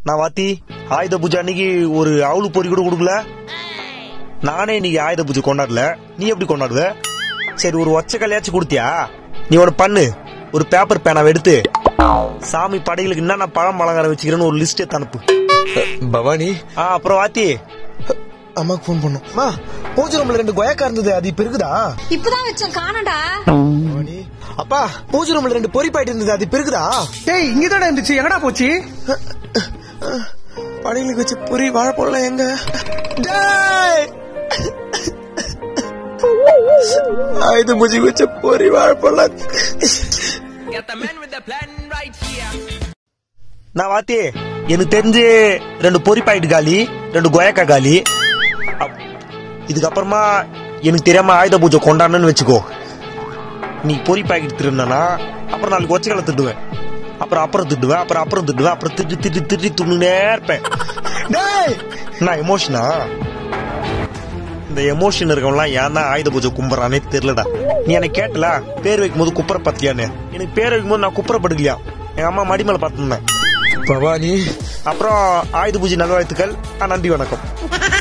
நான் வாத்தி ஆயுத பூஜை அன்னைக்கு ஒரு அவளு பொறி கூட கொடுக்கல நானே இன்னைக்கு ஆயுத பூஜை கொண்டாடல நீ எப்படி கொண்டாடுவ சரி ஒரு ஒச்ச கல்யாச்சும் கொடுத்தியா நீ ஒன்னு பண்ணு ஒரு பேப்பர் பேனாவை எடுத்து சாமி படைகளுக்கு என்னென்ன பழம் பலகாரம் வச்சுக்கிறேன்னு ஒரு லிஸ்ட் எடுத்து அனுப்பு பவானி ஆ அப்புறம் வாத்தி அம்மாக்கு ஃபோன் பண்ணும் அம்மா பூஜை ரூம்ல ரெண்டு கொயக்கா இருந்தது அது இப்ப இருக்குதா இப்பதான் வச்சோம் காணடா பவானி அப்பா பூஜை ரூம்ல ரெண்டு பொறி பாயிட்டு இருந்தது அது இப்ப இருக்குதா டேய் இங்கதானே இருந்துச்சு எங்கடா போச்சு படைகளுக்கு வச்ச பொறி வாழைப்பழம் எங்க டேய்! ஆயுத பூஜைக்கு வச்ச பொறி வாழைப்பழம் நான் வாத்தி எனக்கு தெரிஞ்சு ரெண்டு பொறி பாயிட்டு காலி ரெண்டு கொயக்கா காலி அப்- இதுக்கப்புறமா எனக்கு தெரியாம ஆயுத பூஜை கொண்டாடணும்னு வச்சுக்கோ நீ பொறி பாக்கெட் திருந்தனா அப்புறம் நாளைக்கு ஒச்சக்கலை திட்டுவேன் அப்புறம் அப்புறம் திட்டுவேன் அப்புறம் அப்புறம் திட்டுவேன் அப்புறம் திட்டு திட்டு திட்டி துண்ணுனே இருப்பேன் டேய் நான் எமோஷனா இந்த எமோஷன் இருக்கவன்லாம் ஏன் தான் ஆயுத பூஜை கும்புறானே தெரியலடா நீ எனக்கு கேட்டல பேர் வைக்கும்போது குப்புற பத்தியான்னு எனக்கு பேர் வைக்கும்போது நான் குப்புற படுக்கலையா எங்க அம்மா மடி மேல பார்த்துருந்தேன் பவானி அப்புறம் ஆயுத பூஜை நல்வாழ்த்துக்கள் ஆ, நன்றி வணக்கம்